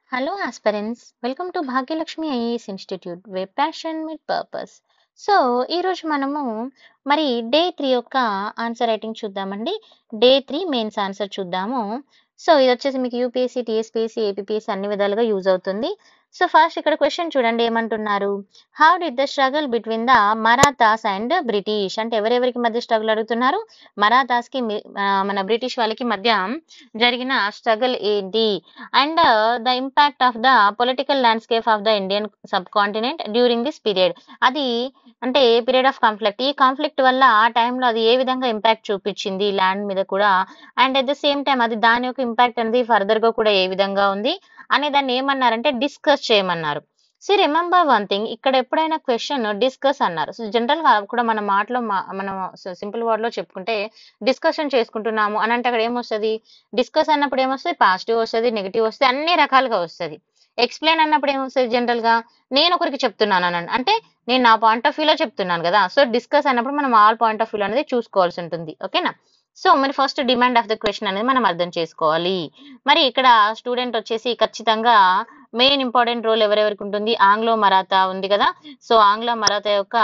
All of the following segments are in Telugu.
Hello, aspirants. Welcome to Bhagyalakshmi IAS institute way passion with purpose so ఈరోజు మనము మరి డే త్రీ యొక్క ఆన్సర్ రైటింగ్ చూద్దామండి డే త్రీ మెయిన్స్ ఆన్సర్ చూద్దాము సో ఇది వచ్చేసి మీకు యూపీఎస్సీ టీఎస్పీఎస్సీ ఏపీఎస్సీ అన్ని విధాలుగా యూజ్ అవుతుంది సో ఫస్ట్ ఇక్కడ క్వశ్చన్ చూడండి ఏమంటున్నారు how did the struggle between the Marathas and British అంటే ఎవరెవరికి మధ్య స్ట్రగుల్ అడుగుతున్నారు మరాఠాస్ కి మి- ఆ, మన బ్రిటిష్ వాళ్ళకి మధ్య జరిగిన స్ట్రగుల్ ఏంటి and the impact of the political landscape of the Indian subcontinent during this period అది అంటే పీరియడ్ ఆఫ్ కాన్ఫ్లిక్ట్ ఈ కాన్ఫ్లిక్ట్ వల్ల ఆ టైంలో అది ఏ విధంగా ఇంపాక్ట్ చూపించింది ల్యాండ్ మీద కూడా and at the same time అది దాని యొక్క ఇంపాక్ట్ అనేది ఫర్దర్ గా కూడా ఏ విధంగా ఉంది అనే దాన్ని ఏమన్నారంటే డిస్కస్ చేయమన్నారు సి రిమెంబర్ వన్ థింగ్ ఇక్కడ ఎప్పుడైనా క్వశ్చన్ డిస్కస్ అన్నారు సో జనరల్ గా కూడా మన మాటలో మా- మనం సింపుల్ వర్డ్ లో చెప్పుకుంటే డిస్కషన్ చేసుకుంటున్నాము అని అంటే అక్కడ ఏమొస్తుంది డిస్కస్ అన్నప్పుడు ఏమొస్తుంది పాజిటివ్ వస్తుంది నెగిటివ్ వస్తుంది అన్ని రకాలుగా వస్తుంది ఎక్స్ప్లెయిన్ అన్నప్పుడు ఏమొస్తుంది జనరల్ గా నేను ఒకరికి చెప్తున్నాను అనండి అంటే నేను నా పాయింట్ ఆఫ్ వ్యూలో చెప్తున్నాను కదా సో డిస్కస్ అన్నప్పుడు మనం ఆల్ పాయింట్ ఆఫ్ వ్యూ అనేది చూసుకోవాల్సి ఉంటుంది ఓకేనా సో మరి first demand of the question అనేది మనం అర్థం చేసుకోవాలి మరి ఇక్కడ స్టూడెంట్ వచ్చేసి ఖచ్చితంగా మెయిన్ ఇంపార్టెంట్ రోల్ ఎవరెవరికి ఉంటుంది ఆంగ్లో మరాఠా ఉంది కదా సో ఆంగ్ల మరాఠా యొక్క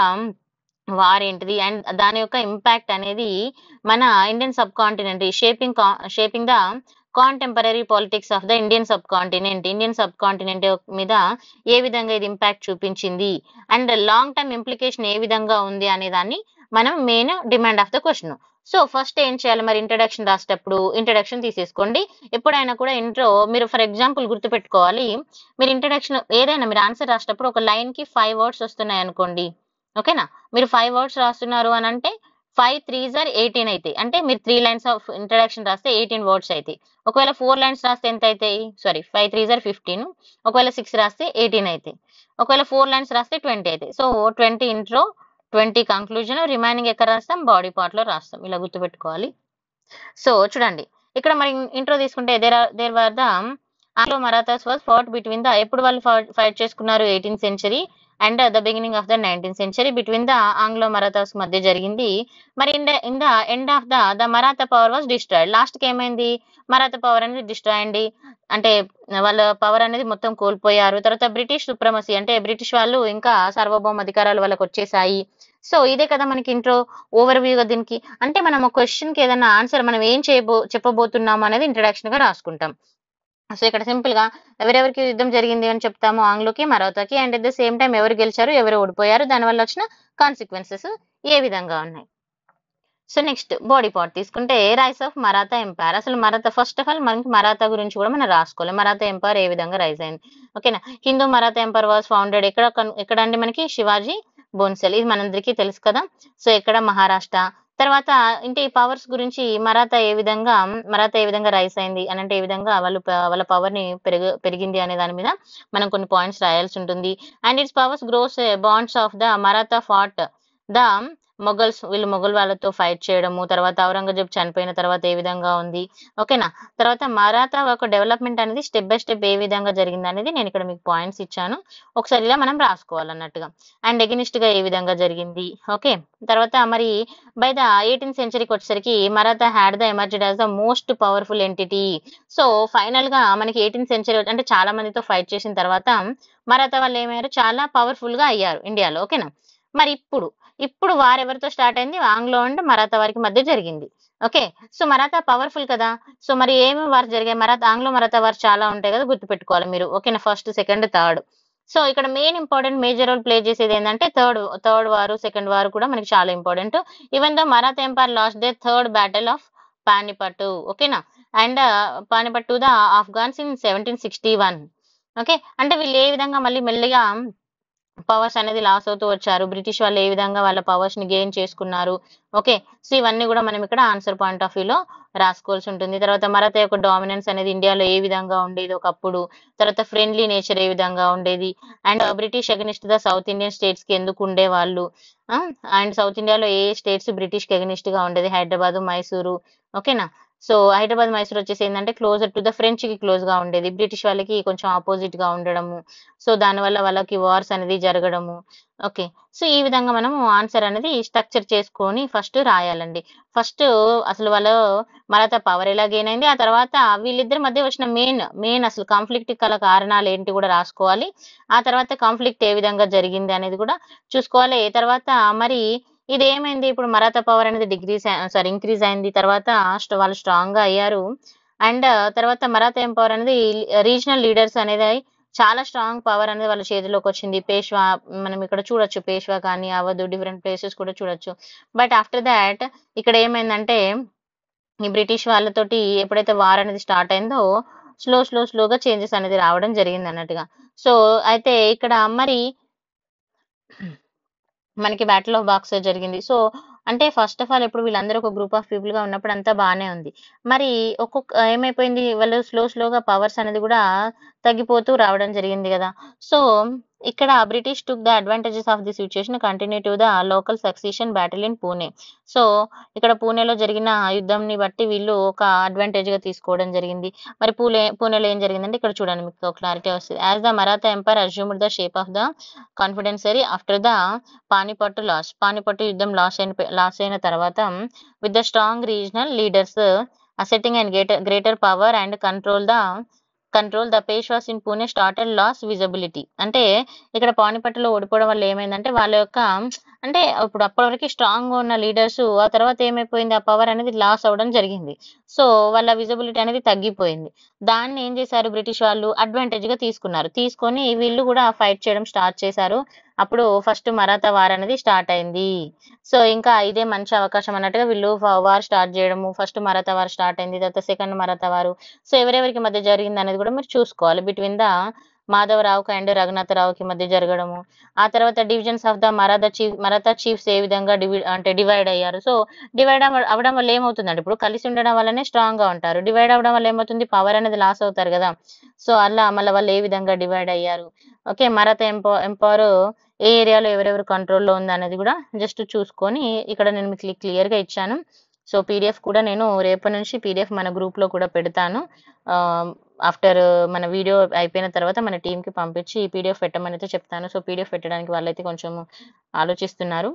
వార్ ఏంటిది అండ్ దాని యొక్క ఇంపాక్ట్ అనేది మన Indian subcontinent shaping shaping the contemporary politics of the Indian subcontinent Indian subcontinent మీద ఏ విధంగా ఇది ఇంపాక్ట్ చూపించింది అండ్ లాంగ్ టర్మ్ ఇంప్లికేషన్ ఏ విధంగా ఉంది అనే దాన్ని మనం main demand of the question so first ఏం చేయాలి మరి ఇంట్రడక్షన్ రాసేటప్పుడు ఇంట్రడక్షన్ తీసేసుకోండి ఎప్పుడైనా కూడా ఇంట్రో మీరు ఫర్ ఎగ్జాంపుల్ గుర్తుపెట్టుకోవాలి మీరు ఇంట్రడక్షన్ ఏదైనా మీరు ఆన్సర్ రాసేటప్పుడు ఒక లైన్ కి ఫైవ్ వర్డ్స్ వస్తున్నాయి అనుకోండి ఓకేనా మీరు ఫైవ్ వర్డ్స్ రాస్తున్నారు అని అంటే ఫైవ్ త్రీ జార్ ఎయిటీన్ అవుతాయి అంటే మీరు త్రీ లైన్స్ ఆఫ్ ఇంట్రడక్షన్ రాస్తే ఎయిటీన్ వర్డ్స్ అవుతాయి ఒకవేళ ఫోర్ లైన్స్ రాస్తే ఎంత అవుతాయి సారీ ఫైవ్ త్రీ జార్ ఫిఫ్టీన్ ఒకవేళ సిక్స్ రాస్తే ఎయిటీన్ అవుతాయి ఒకవేళ ఫోర్ లైన్స్ రాస్తే ట్వంటీ అవుతాయి so twenty intro twenty conclusion remaining ఎక్కడ రాస్తాం బాడీ పార్ట్ లో రాస్తాం ఇలా గుర్తుపెట్టుకోవాలి సో చూడండి ఇక్కడ మరి ఇంట్రో తీసుకుంటే there there were the Anglo Marathas was fought between the ఎప్పుడు వాళ్ళు ఫైట్ చేసుకున్నారు eighteenth century and the beginning of the nineteenth century between the Anglo Marathas మధ్య జరిగింది మరి in the in the end of the the Maratha power was destroyed last కి ఏమైంది మరాఠా పవర్ అనేది డిస్ట్రాయ్ అయింది అంటే వాళ్ళ పవర్ అనేది మొత్తం కోల్పోయారు తర్వాత బ్రిటిష్ సుప్రమసీ అంటే బ్రిటిష్ వాళ్ళు ఇంకా సార్వభౌమ అధికారాలు వాళ్ళకి వచ్చేసాయి సో ఇదే కదా మనకి ఇంట్రో ఓవర్ వ్యూగా దీనికి అంటే మనం ఒక క్వశ్చన్ కి ఏదైనా ఆన్సర్ మనం ఏం చేయబో చెప్పబోతున్నాము అనేది ఇంట్రడక్షన్ గా రాసుకుంటాం సో ఇక్కడ సింపుల్ గా ఎవరెవరికి యుద్ధం జరిగింది అని చెప్తాము ఆంగ్లోకి మరాఠాకి and at the same time ఎవరు గెలిచారు ఎవరు ఓడిపోయారు దానివల్ల వచ్చిన కాన్సిక్వెన్సెస్ ఏ విధంగా ఉన్నాయి సో నెక్స్ట్ బాడీ పార్ట్ తీసుకుంటే రైస్ ఆఫ్ మరాఠా ఎంపైర్ అసలు మరాఠా ఫస్ట్ ఆఫ్ ఆల్ మనకి మరాఠా గురించి కూడా మనం రాసుకోవాలి మరాఠా ఎంపైర్ ఏ విధంగా రైజ్ అయింది ఓకేనా Hindu Maratha empire was founded ఎక్కడ కన్- ఎక్కడ అండి మనకి శివాజీ బోన్సెల్ ఇది మనందరికీ తెలుసు కదా సో ఎక్కడ మహారాష్ట్ర తర్వాత ఇంటే ఈ పవర్స్ గురించి మరాఠా ఏ విధంగా మరాఠా ఏ విధంగా రైస్ అయింది అని అంటే ఏ విధంగా వాళ్ళు ప- వాళ్ళ పవర్ ని పెరుగు పెరిగింది అనే దాని మీద మనం కొన్ని పాయింట్స్ రాయాల్సి ఉంటుంది and its powers grows bonds of the Maratha fought the Mughals వీళ్ళు మొఘల్ వాళ్ళతో ఫైట్ చేయడము తర్వాత ఔరంగజేబ్ చనిపోయిన తర్వాత ఏ విధంగా ఉంది ఓకేనా తర్వాత మరాఠా ఒక డెవలప్మెంట్ అనేది స్టెప్ బై స్టెప్ ఏ విధంగా జరిగింది అనేది నేను ఇక్కడ మీకు పాయింట్స్ ఇచ్చాను ఒకసారి ఇలా మనం రాసుకోవాలన్నట్టుగా అండ్ ఎగనిస్ట్ గా ఏ విధంగా జరిగింది ఓకే తర్వాత మరి బై ద ఎయిటీన్త్ సెంచరీకి వచ్చేసరికి Maratha had the emerged as the most powerful entity so final గా మనకి ఎయిటీన్త్ సెంచరీ అంటే చాలా మందితో ఫైట్ చేసిన తర్వాత మరాఠా వాళ్ళు ఏమయ్యారు చాలా పవర్ఫుల్ గా అయ్యారు ఇండియాలో ఓకేనా మరి ఇప్పుడు ఇప్పుడు వారు ఎవరితో స్టార్ట్ అయింది ఆంగ్లో అండ్ మరాఠా వారికి మధ్య జరిగింది ఓకే సో మరాఠా పవర్ఫుల్ కదా సో మరి ఏమి వారు జరిగాయి మరాఠా ఆంగ్లో మరాఠా వారు చాలా ఉంటాయి కదా గుర్తుపెట్టుకోవాలి మీరు ఓకేనా ఫస్ట్ సెకండ్ థర్డ్ సో ఇక్కడ main important major role play చేసేది ఏంటంటే థర్డ్ థర్డ్ వారు సెకండ్ వారు కూడా మనకి చాలా important even though Maratha empire lost they third battle of Panipat ఓకేనా and Panipat the Afghans in seventeen sixty one okay అంటే వీళ్ళు ఏ విధంగా మళ్ళీ మెల్లిగా పవర్స్ అనేది లాస్ అవుతూ వచ్చారు బ్రిటిష్ వాళ్ళు ఏ విధంగా వాళ్ళ పవర్స్ ని గెయిన్ చేసుకున్నారు ఓకే సో ఇవన్నీ కూడా మనం ఇక్కడ ఆన్సర్ పాయింట్ ఆఫ్ వ్యూలో రాసుకోవాల్సి ఉంటుంది తర్వాత మరాఠా యొక్క డామినెన్స్ అనేది ఇండియాలో ఏ విధంగా ఉండేది ఒకప్పుడు తర్వాత ఫ్రెండ్లీ నేచర్ ఏ విధంగా ఉండేది and British against the South Indian states కి ఎందుకు ఉండేవాళ్ళు అండ్ సౌత్ ఇండియాలో ఏ స్టేట్స్ బ్రిటిష్ కి అగనిస్ట్ గా ఉండేది హైదరాబాద్ మైసూరు ఓకేనా సో హైదరాబాద్ మైసూర్ వచ్చేసి ఏంటంటే క్లోజర్ టు ద ఫ్రెంచ్ కి క్లోజ్ గా ఉండేది బ్రిటిష్ వాళ్ళకి కొంచెం ఆపోజిట్ గా ఉండడము సో దానివల్ల వాళ్ళకి వార్స్ అనేది జరగడము ఓకే సో ఈ విధంగా మనము ఆన్సర్ అనేది స్ట్రక్చర్ చేసుకొని ఫస్ట్ రాయాలండి ఫస్ట్ అసలు వాళ్ళ మరాఠా పవర్ ఎలా గెయిన్ అయింది ఆ తర్వాత వీళ్ళిద్దరి మధ్య వచ్చిన మెయిన్ మెయిన్ అసలు కాన్ఫ్లిక్ట్ గల కారణాలు ఏంటి కూడా రాసుకోవాలి ఆ తర్వాత కాన్ఫ్లిక్ట్ ఏ విధంగా జరిగింది అనేది కూడా చూసుకోవాలి తర్వాత మరి ఇది ఏమైంది ఇప్పుడు మరాఠా పవర్ అనేది డిగ్రీస్ సారీ ఇంక్రీజ్ అయింది తర్వాత స్ట్- వాళ్ళు స్ట్రాంగ్ గా అయ్యారు అండ్ తర్వాత మరాఠా ఎంపవర్ అనేది రీజనల్ లీడర్స్ అనేది చాలా స్ట్రాంగ్ పవర్ అనేది వాళ్ళ చేతిలోకి వచ్చింది పేష్వా మనం ఇక్కడ చూడొచ్చు పేష్వా కానీ అవధు డిఫరెంట్ ప్లేసెస్ కూడా చూడొచ్చు బట్ ఆఫ్టర్ దాట్ ఇక్కడ ఏమైందంటే ఈ బ్రిటిష్ వాళ్ళతోటి ఎప్పుడైతే వార్ అనేది స్టార్ట్ అయిందో స్లో స్లో స్లోగా చేంజెస్ అనేది రావడం జరిగింది అన్నట్టుగా సో అయితే ఇక్కడ మరి మనకి బ్యాటిల్ ఆఫ్ బాక్స్ జరిగింది సో అంటే ఫస్ట్ ఆఫ్ ఆల్ ఇప్పుడు వీళ్ళందరూ ఒక గ్రూప్ ఆఫ్ పీపుల్ గా ఉన్నప్పుడు అంతా బాగానే ఉంది మరి ఒక్కొక్క ఏమైపోయింది వాళ్ళు స్లో స్లోగా పవర్స్ అనేది కూడా తగ్గిపోతూ రావడం జరిగింది కదా సో ఇక్కడ British took the advantages of the situation continue to the local succession battle in Pune so ఇక్కడ పూణేలో జరిగిన యుద్ధంని బట్టి వీళ్ళు ఒక అడ్వాంటేజ్ గా తీసుకోవడం జరిగింది మరి పూణే పూణేలో ఏం జరిగిందంటే ఇక్కడ చూడండి మీకు క్లారిటీ వస్తుంది as the Maratha empire assumed the shape of the confederacy after the Panipat loss Panipat యుద్ధం లాస్ అయిన లాస్ అయిన తర్వాత with the strong regional leaders asserting and greater greater power and control the control the Peshwas in Pune started loss visibility అంటే ఇక్కడ పానిపట్టులో ఓడిపోవడం వల్ల ఏమైందంటే వాళ్ళ యొక్క అంటే ఇప్పుడు అప్పటివరకు స్ట్రాంగ్ గా ఉన్న లీడర్స్ ఆ తర్వాత ఏమైపోయింది ఆ పవర్ అనేది లాస్ అవ్వడం జరిగింది సో వాళ్ళ విజిబిలిటీ అనేది తగ్గిపోయింది దాన్ని ఏం చేశారు బ్రిటిష్ వాళ్ళు అడ్వాంటేజ్ గా తీసుకున్నారు తీసుకొని వీళ్ళు కూడా ఫైట్ చేయడం స్టార్ట్ చేశారు అప్పుడు ఫస్ట్ మరాఠా వార్ అనేది స్టార్ట్ అయింది సో ఇంకా ఇదే మంచి అవకాశం అన్నట్టుగా వీళ్ళు వార్ స్టార్ట్ చేయడము ఫస్ట్ మరాఠా వార్ స్టార్ట్ అయింది తర్వాత సెకండ్ మరాఠా వారు సో ఎవరెవరికి మధ్య జరిగింది అనేది కూడా మీరు చూసుకోవాలి బిట్వీన్ ద మాధవరావు అండ్ రఘునాథరావుకి మధ్య జరగడము ఆ తర్వాత divisions of the Maratha chief Maratha chiefs ఏ విధంగా డివి అంటే డివైడ్ అయ్యారు సో డివైడ్ అవ్వడం వల్ల ఏమవుతుందంటే ఇప్పుడు కలిసి ఉండడం వల్లనే స్ట్రాంగ్ గా ఉంటారు డివైడ్ అవ్వడం వల్ల ఏమవుతుంది పవర్ అనేది లాస్ అవుతారు కదా సో అలా మళ్ళీ వాళ్ళు ఏ విధంగా డివైడ్ అయ్యారు ఓకే మరాఠా ఎంపో ఎంపవర్ ఏ ఏరియాలో ఎవరెవరు కంట్రోల్లో ఉంది అనేది కూడా జస్ట్ చూసుకొని ఇక్కడ నేను మీకు క్లియర్ గా ఇచ్చాను సో పీడిఎఫ్ కూడా నేను రేపటి నుంచి పీడిఎఫ్ మన group లో కూడా పెడతాను ఆఫ్టర్ మన వీడియో అయిపోయిన తర్వాత మన team కి పంపించి ఈ పీడిఎఫ్ పెట్టమని అయితే చెప్తాను సో పీడిఎఫ్ పెట్టడానికి వాళ్ళైతే కొంచెం ఆలోచిస్తున్నారు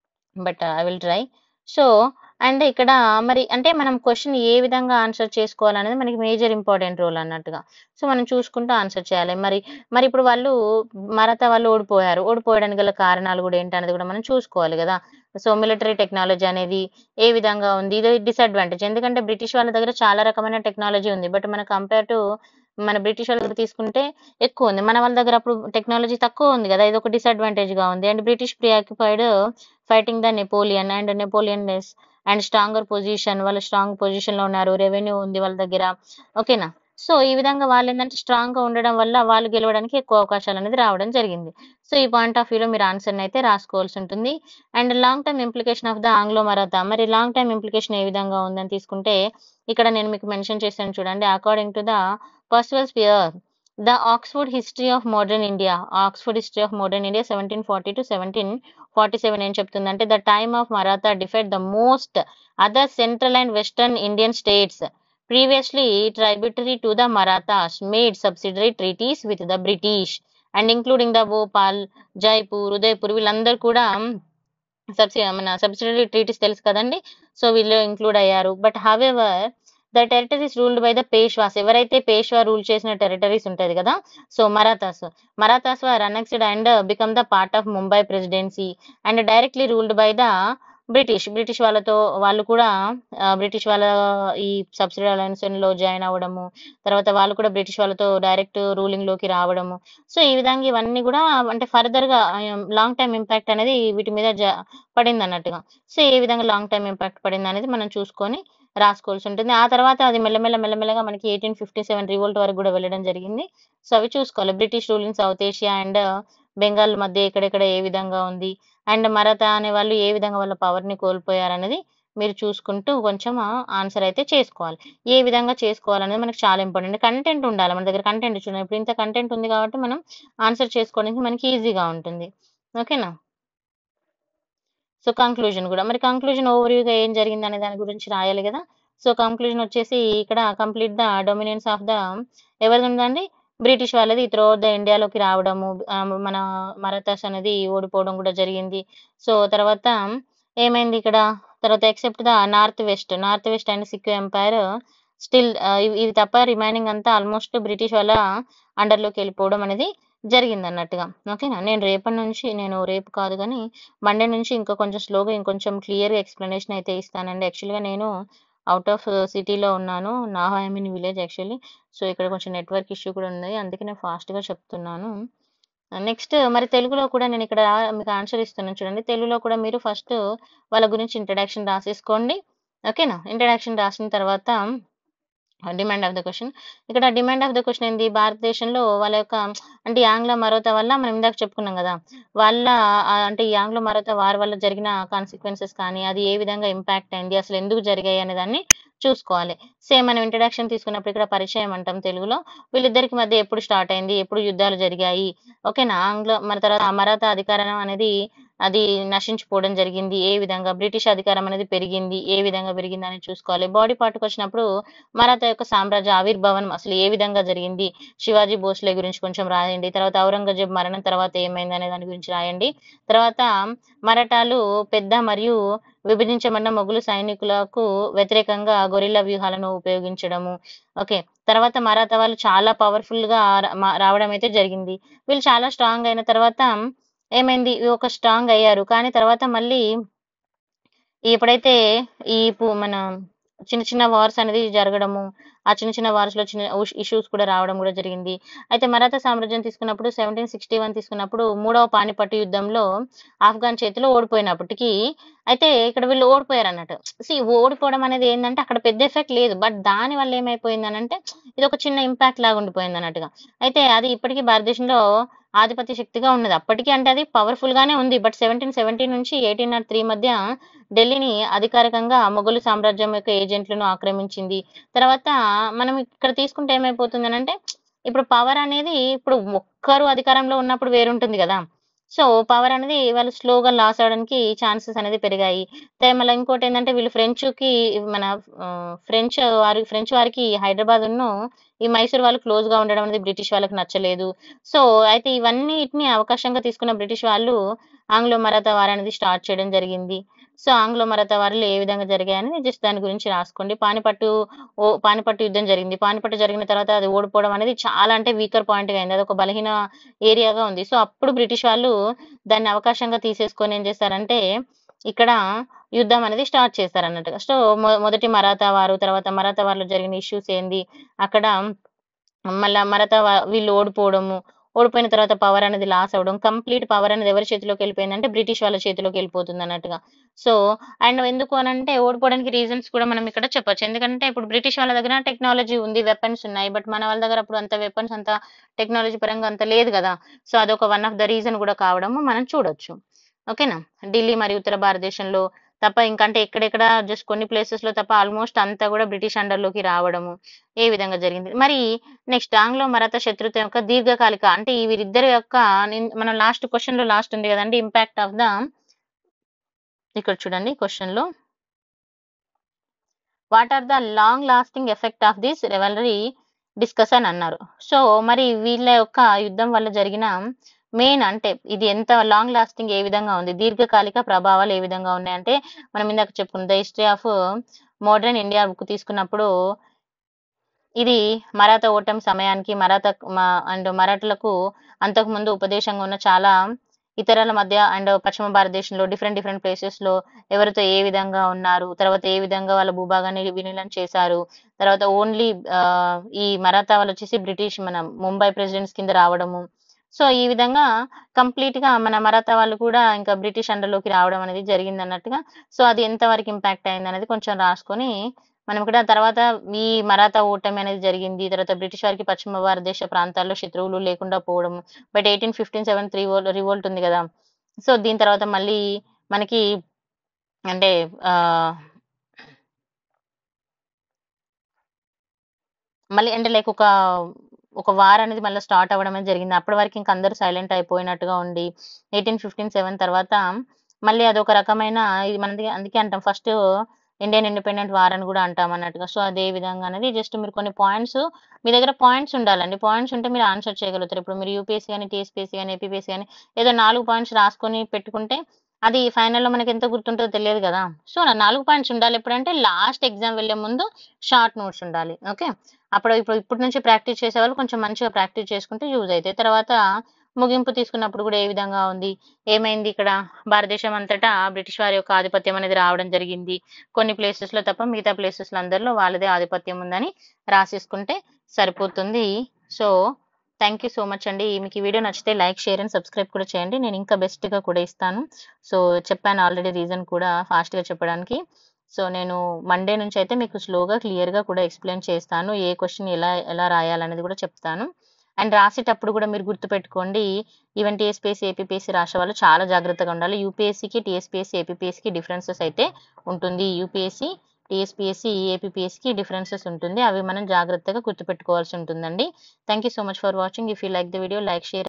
but I will try so and ఇక్కడ మరి అంటే మనం క్వశ్చన్ ఏ విధంగా ఆన్సర్ చేసుకోవాలనేది మనకి మేజర్ ఇంపార్టెంట్ రోల్ అన్నట్టుగా సో మనం చూసుకుంటూ ఆన్సర్ చేయాలి మరి మరి ఇప్పుడు వాళ్ళు మరాఠా వాళ్ళు ఓడిపోయారు ఓడిపోయడానికి గల కారణాలు కూడా ఏంటనేది కూడా మనం చూసుకోవాలి కదా సో మిలిటరీ టెక్నాలజీ అనేది ఏ విధంగా ఉంది ఇది డిసడ్వాంటేజ్ ఎందుకంటే బ్రిటిష్ వాళ్ళ దగ్గర చాలా రకమైన టెక్నాలజీ ఉంది బట్ మన కంపేర్ టు మన బ్రిటిష్ వాళ్ళ దగ్గర తీసుకుంటే ఎక్కువ ఉంది మన వాళ్ళ దగ్గర అప్పుడు టెక్నాలజీ తక్కువ ఉంది కదా ఇది ఒక డిసడ్వాంటేజ్ గా ఉంది and British preoccupied fighting the Napoleon and Napoleon and stronger position వాళ్ళు స్ట్రాంగ్ పొజిషన్ లో ఉన్నారు రెవెన్యూ ఉంది వాళ్ళ దగ్గర ఓకేనా సో ఈ విధంగా వాళ్ళు ఏంటంటే స్ట్రాంగ్ గా ఉండడం వల్ల వాళ్ళు గెలవడానికి ఎక్కువ అవకాశాలు అనేది రావడం జరిగింది సో ఈ పాయింట్ ఆఫ్ వ్యూలో మీరు ఆన్సర్ అయితే రాసుకోవాల్సి ఉంటుంది and long term implication of the Anglo Maratha మరి లాంగ్ టర్మ్ ఇంప్లికేషన్ ఏ విధంగా ఉందని తీసుకుంటే ఇక్కడ నేను మీకు మెన్షన్ చేశాను చూడండి according to the Percival Spear the Oxford history of modern India Oxford history of modern India seventeen forty two seventeen forty seven ఏం చెప్తుందంటే the time of Maratha defied the most other central and western Indian states previously tributary to the Marathas made subsidiary treaties with the British and including the Bhopal, Jaipur, Udaipur వీళ్ళందరూ కూడా సబ్సి మన సబ్సిడరీ ట్రీటీస్ తెలుసు కదండి సో వీళ్ళు ఇంక్లూడ్ అయ్యారు but however the territories ruled by the Peshwas ఎవరైతే పేష్వా రూల్ చేసిన టెరిటరీస్ ఉంటది కదా so Marathas Marathas were annexed and become the part of Mumbai presidency and directly ruled by the British British వాళ్ళతో వాళ్ళు కూడా ఆ, బ్రిటిష్ వాళ్ళ ఈ సబ్సిడీ అలయన్స్ లో జాయిన్ అవ్వడము తర్వాత వాళ్ళు కూడా బ్రిటిష్ వాళ్ళతో డైరెక్ట్ రూలింగ్ లోకి రావడము సో ఈ విధంగా ఇవన్నీ కూడా అంటే ఫర్దర్ గా లాంగ్ టైం ఇంపాక్ట్ అనేది వీటి మీద జ- పడింది అన్నట్టుగా సో ఏ విధంగా లాంగ్ టైం ఇంపాక్ట్ పడింది అనేది మనం చూసుకొని రాసుకోవాల్సి ఉంటుంది ఆ తర్వాత అది మెల్లమెల్ల మెల్లమెల్లగా మనకి ఎయిటీన్ ఫిఫ్టీ సెవెన్ రివోల్ట్ వరకు కూడా వెళ్ళడం జరిగింది సో అవి చూసుకోవాలి British rule in South Asia and Bengal మధ్య ఎక్కడెక్కడ ఏ విధంగా ఉంది అండ్ మరాఠా అనే వాళ్ళు ఏ విధంగా వాళ్ళ పవర్ ని కోల్పోయారనేది మీరు చూసుకుంటూ కొంచెం ఆన్సర్ అయితే చేసుకోవాలి ఏ విధంగా చేసుకోవాలనేది మనకి చాలా ఇంపార్టెంట్ కంటెంట్ ఉండాలి మన దగ్గర కంటెంట్ చూడండి ఇప్పుడు ఇంత కంటెంట్ ఉంది కాబట్టి మనం ఆన్సర్ చేసుకోవడానికి మనకి ఈజీగా ఉంటుంది ఓకేనా సో కంక్లూజన్ కూడా మరి కంక్లూజన్ ఓవర్వ్యూగా ఏం జరిగింది అనే దాని గురించి రాయాలి కదా సో కంక్లూజన్ వచ్చేసి ఇక్కడ complete the dominance of the ఎవరిది ఉందండి బ్రిటిష్ వాళ్ళది త్రూ ద ఇండియాలోకి రావడము ఆ, మన మరాఠాస్ అనేది ఓడిపోవడం కూడా జరిగింది సో తర్వాత ఏమైంది ఇక్కడ తర్వాత except the north west north west and Sikh empire still ఇది తప్ప రిమైనింగ్ అంతా ఆల్మోస్ట్ బ్రిటిష్ వాళ్ళ అండర్లోకి వెళ్ళిపోవడం అనేది జరిగింది అన్నట్టుగా ఓకేనా నేను రేపటి నుంచి నేను రేపు కాదు కానీ మండే నుంచి ఇంకా కొంచెం స్లోగా ఇంకొంచెం క్లియర్గా ఎక్స్ప్లెనేషన్ అయితే ఇస్తానండి యాక్చువల్గా నేను అవుట్ ఆఫ్ సిటీలో ఉన్నాను నా I mean village actually so ఇక్కడ కొంచెం నెట్వర్క్ ఇష్యూ కూడా ఉంది అందుకే నేను ఫాస్ట్గా చెప్తున్నాను నెక్స్ట్ మరి తెలుగులో కూడా నేను ఇక్కడ మీకు ఆన్సర్ ఇస్తున్నాను చూడండి తెలుగులో కూడా మీరు ఫస్ట్ వాళ్ళ గురించి ఇంట్రడక్షన్ రాసేసుకోండి ఓకేనా ఇంట్రడక్షన్ రాసిన తర్వాత డిమాండ్ ఆఫ్ ద క్వశ్చన్ ఇక్కడ డిమాండ్ ఆఫ్ ద క్వశ్చన్ ఏంది భారతదేశంలో వాళ్ళ యొక్క అంటే ఈ ఆంగ్ల మరోత వల్ల మనం ఇందాక చెప్పుకున్నాం కదా వాళ్ళ ఆ, అంటే ఈ ఆంగ్ల మరోత వారి వల్ల జరిగిన కాన్సిక్వెన్సెస్ కానీ అది ఏ విధంగా ఇంపాక్ట్ అయింది అసలు ఎందుకు జరిగాయి అనే దాన్ని చూసుకోవాలి సేమ్ మనం ఇంట్రడక్షన్ తీసుకున్నప్పుడు ఇక్కడ పరిచయం అంటాం తెలుగులో వీళ్ళిద్దరికి మధ్య ఎప్పుడు స్టార్ట్ అయింది ఎప్పుడు యుద్ధాలు జరిగాయి ఓకేనా ఆంగ్ల మన తర్వాత మరాఠా అధికారం అనేది అది నశించిపోవడం జరిగింది ఏ విధంగా బ్రిటిష్ అధికారం అనేది పెరిగింది ఏ విధంగా పెరిగింది అని చూసుకోవాలి బాడీ పార్ట్కి వచ్చినప్పుడు మరాఠా యొక్క సామ్రాజ్య ఆవిర్భావం అసలు ఏ విధంగా జరిగింది శివాజీ భోస్లే గురించి కొంచెం రాయండి తర్వాత ఔరంగజేబ్ మరణం తర్వాత ఏమైంది అనే దాని గురించి రాయండి తర్వాత మరాఠాలు పెద్ద మరియు విభజించబడిన మొఘలు సైనికులకు వ్యతిరేకంగా గొరిల్లా వ్యూహాలను ఉపయోగించడము ఓకే తర్వాత మరాఠా వాళ్ళు చాలా పవర్ఫుల్ గా రా- మా- రావడం అయితే జరిగింది వీళ్ళు చాలా స్ట్రాంగ్ అయిన తర్వాత ఏమైంది ఇవి ఒక స్ట్రాంగ్ అయ్యారు కానీ తర్వాత మళ్ళీ ఎప్పుడైతే ఈ పు- మన చిన్న చిన్న వార్స్ అనేది జరగడము ఆ చిన్న చిన్న వార్స్ లో చిన్న ఇష్యూస్ కూడా రావడం కూడా జరిగింది అయితే మరాఠా సామ్రాజ్యం తీసుకున్నప్పుడు సెవెంటీన్ సిక్స్టీ వన్ తీసుకున్నప్పుడు మూడవ పానిపట్టు యుద్ధంలో ఆఫ్ఘన్ చేతిలో ఓడిపోయినప్పటికీ అయితే ఇక్కడ వీళ్ళు ఓడిపోయారు అన్నట్టు సి ఓడిపోవడం అనేది ఏంటంటే అక్కడ పెద్ద ఎఫెక్ట్ లేదు బట్ దాని వల్ల ఏమైపోయింది అని అంటే ఇది ఒక చిన్న ఇంపాక్ట్ లాగా ఉండిపోయింది అన్నట్టుగా అయితే అది ఇప్పటికీ భారతదేశంలో ఆధిపత్య శక్తిగా ఉన్నది అప్పటికీ అంటే అది పవర్ఫుల్ గానే ఉంది బట్ సెవెంటీన్ సెవెంటీ నుంచి ఎయిటీన్ నాట్ త్రీ మధ్య ఢిల్లీని అధికారికంగా మొఘలు సామ్రాజ్యం యొక్క ఏజెంట్లను ఆక్రమించింది తర్వాత మనం ఇక్కడ తీసుకుంటే ఏమైపోతుంది అని అంటే ఇప్పుడు పవర్ అనేది ఇప్పుడు ఒక్కరు అధికారంలో ఉన్నప్పుడు వేరుంటుంది కదా సో పవర్ అనేది వాళ్ళు స్లోగా లాస్ అవడానికి ఛాన్సెస్ అనేది పెరిగాయి అయితే మళ్ళీ ఇంకోటి ఏంటంటే వీళ్ళు ఫ్రెంచ్ కి మన ఫ్రెంచ్ వారి ఫ్రెంచ్ వారికి హైదరాబాద్ ఉన్ను ఈ మైసూర్ వాళ్ళు క్లోజ్ గా ఉండడం అనేది బ్రిటిష్ వాళ్ళకి నచ్చలేదు సో అయితే ఇవన్నిటిని అవకాశంగా తీసుకున్న బ్రిటిష్ వాళ్ళు ఆంగ్లో మరాఠా వార్ అనేది స్టార్ట్ చేయడం జరిగింది సో ఆంగ్లో మరాఠా వార్లు ఏ విధంగా జరిగాయని జస్ట్ దాని గురించి రాసుకోండి పానిపట్టు ఓ పానిపట్టు యుద్ధం జరిగింది పానిపట్టు జరిగిన తర్వాత అది ఓడిపోవడం అనేది చాలా అంటే వీకర్ పాయింట్ గా అయింది అది ఒక బలహీన ఏరియాగా ఉంది సో అప్పుడు బ్రిటిష్ వాళ్ళు దాన్ని అవకాశంగా తీసేసుకొని ఏం చేస్తారంటే ఇక్కడ యుద్ధం అనేది స్టార్ట్ చేస్తారు అన్నట్టుగా సో మొ- మొదటి మరాఠా వారు తర్వాత మరాఠా వారిలో జరిగిన ఇష్యూస్ ఏంది అక్కడ మళ్ళా మరాఠా వా- వీళ్ళు ఓడిపోవడము ఓడిపోయిన తర్వాత పవర్ అనేది లాస్ అవ్వడం కంప్లీట్ పవర్ అనేది ఎవరి చేతిలోకి వెళ్ళిపోయిందంటే బ్రిటిష్ వాళ్ళ చేతిలోకి వెళ్ళిపోతుంది అన్నట్టుగా సో అండ్ ఎందుకు అని అంటే ఓడిపోవడానికి రీజన్స్ కూడా మనం ఇక్కడ చెప్పొచ్చు ఎందుకంటే ఇప్పుడు బ్రిటిష్ వాళ్ళ దగ్గర టెక్నాలజీ ఉంది వెపన్స్ ఉన్నాయి బట్ మన వాళ్ళ దగ్గర అప్పుడు అంత వెపన్స్ అంత టెక్నాలజీ పరంగా అంత లేదు కదా సో అదొక వన్ ఆఫ్ ద రీజన్ కూడా కావడము మనం చూడొచ్చు ఓకేనా ఢిల్లీ మరియు ఉత్తర భారతదేశంలో తప్ప ఇంకంటే ఎక్కడెక్కడ జస్ట్ కొన్ని ప్లేసెస్ లో తప్ప ఆల్మోస్ట్ అంతా కూడా బ్రిటిష్ అండర్ లోకి రావడము ఏ విధంగా జరిగింది మరి నెక్స్ట్ ఆంగ్లో మరాఠా శత్రుత్వం యొక్క దీర్ఘకాలిక అంటే ఈ వీరిద్దరి యొక్క నిన్- మనం లాస్ట్ క్వశ్చన్ లో లాస్ట్ ఉంది కదండి ఇంపాక్ట్ ఆఫ్ ద ఇక్కడ చూడండి క్వశ్చన్ లో what are the long lasting effect of this rivalry discuss అని అన్నారు సో మరి వీళ్ళ యొక్క యుద్ధం వల్ల జరిగిన మెయిన్ అంటే ఇది ఎంత లాంగ్ లాస్టింగ్ ఏ విధంగా ఉంది దీర్ఘకాలిక ప్రభావాలు ఏ విధంగా ఉన్నాయంటే మనం ఇందాక చెప్పుకున్న the history of modern India book తీసుకున్నప్పుడు ఇది మరాఠా ఓటమి సమయానికి మరాఠా అండ్ మరాఠులకు అంతకుముందు ఉపదేశంగా ఉన్న చాలా ఇతరుల మధ్య అండ్ పశ్చిమ భారతదేశంలో డిఫరెంట్ డిఫరెంట్ ప్లేసెస్ లో ఎవరితో ఏ విధంగా ఉన్నారు తర్వాత ఏ విధంగా వాళ్ళ భూభాగాన్ని విలీనం చేశారు తర్వాత ఓన్లీ ఈ మరాఠా వాళ్ళు వచ్చేసి బ్రిటిష్ మన ముంబై ప్రెసిడెంట్స్ కింద రావడము సో ఈ విధంగా కంప్లీట్ గా మన మరాఠా వాళ్ళు కూడా ఇంకా బ్రిటిష్ అండర్ లోకి రావడం అనేది జరిగింది అన్నట్టుగా సో అది ఎంత వరకు ఇంపాక్ట్ అయింది అనేది కొంచెం రాసుకొని మనం కూడా తర్వాత ఈ మరాఠా ఓటమి అనేది జరిగింది తర్వాత బ్రిటిష్ వారికి పశ్చిమ భారతదేశ ప్రాంతాల్లో శత్రువులు లేకుండా పోవడం but eighteen fifteen seven three revolt ఉంది కదా సో దీని తర్వాత మళ్ళీ మనకి అంటే ఆ మళ్ళీ అంటే లైక్ ఒక ఒక వార్ అనేది మళ్ళీ స్టార్ట్ అవ్వడం అనేది జరిగింది అప్పటి వరకు ఇంకా అందరూ సైలెంట్ అయిపోయినట్టుగా ఉండి ఎయిటీన్ ఫిఫ్టీన్ సెవెన్ తర్వాత మళ్ళీ అదొక రకమైన ఇది మనది అందుకే అంటాం ఫస్ట్ ఇండియన్ ఇండిపెండెంట్ వార్ అని కూడా అంటాం అన్నట్టుగా సో అదే విధంగా అనేది జస్ట్ మీరు కొన్ని పాయింట్స్ మీ దగ్గర పాయింట్స్ ఉండాలండి పాయింట్స్ ఉంటే మీరు ఆన్సర్ చేయగలుగుతారు ఇప్పుడు మీరు యూపీఎస్సీ కానీ టీఎస్పీఎస్సీ కానీ ఏపీఎస్సీ కానీ ఏదో నాలుగు పాయింట్స్ రాసుకొని పెట్టుకుంటే అది ఫైనల్లో మనకి ఎంత గుర్తుంటుందో తెలియదు కదా సో నా నాలుగు పాయింట్స్ ఉండాలి ఎప్పుడంటే లాస్ట్ ఎగ్జామ్ వెళ్ళే ముందు షార్ట్ నోట్స్ ఉండాలి ఓకే అప్పుడు ఇప్పుడు ఇప్పటి నుంచి ప్రాక్టీస్ చేసే వాళ్ళు కొంచెం మంచిగా ప్రాక్టీస్ చేసుకుంటే యూజ్ అవుతాయి తర్వాత ముగింపు తీసుకున్నప్పుడు కూడా ఏ విధంగా ఉంది ఏమైంది ఇక్కడ భారతదేశం అంతటా బ్రిటిష్ వారి యొక్క ఆధిపత్యం అనేది రావడం జరిగింది కొన్ని ప్లేసెస్ లో తప్ప మిగతా ప్లేసెస్ అందరిలో వాళ్ళదే ఆధిపత్యం ఉందని రాసేసుకుంటే సరిపోతుంది so thank you so much అండి మీకు ఈ వీడియో నచ్చితే లైక్ షేర్ అండ్ సబ్స్క్రైబ్ కూడా చేయండి నేను ఇంకా best గా కూడా ఇస్తాను సో చెప్పాను ఆల్రెడీ రీజన్ కూడా fast గా చెప్పడానికి సో నేను మండే నుంచి అయితే మీకు స్లోగా క్లియర్గా కూడా ఎక్స్ప్లెయిన్ చేస్తాను ఏ క్వశ్చన్ ఎలా ఎలా రాయాలనేది కూడా చెప్తాను అండ్ రాసేటప్పుడు కూడా మీరు గుర్తుపెట్టుకోండి ఈవెన్ టీఎస్పీఎస్సీ ఏపీపీఎస్సీ రాసే వాళ్ళు చాలా జాగ్రత్తగా ఉండాలి యూపీఎస్సీకి టీఎస్పీఎస్సీ ఏపీపీఎస్సీకి డిఫరెన్సెస్ అయితే ఉంటుంది యూపీఎస్సీ టీఎస్పీఎస్సీ ఏపీపీఎస్సీకి డిఫరెన్సెస్ ఉంటుంది అవి మనం జాగ్రత్తగా గుర్తుపెట్టుకోవాల్సి ఉంటుందండి thank you so much for watching if you like the video like share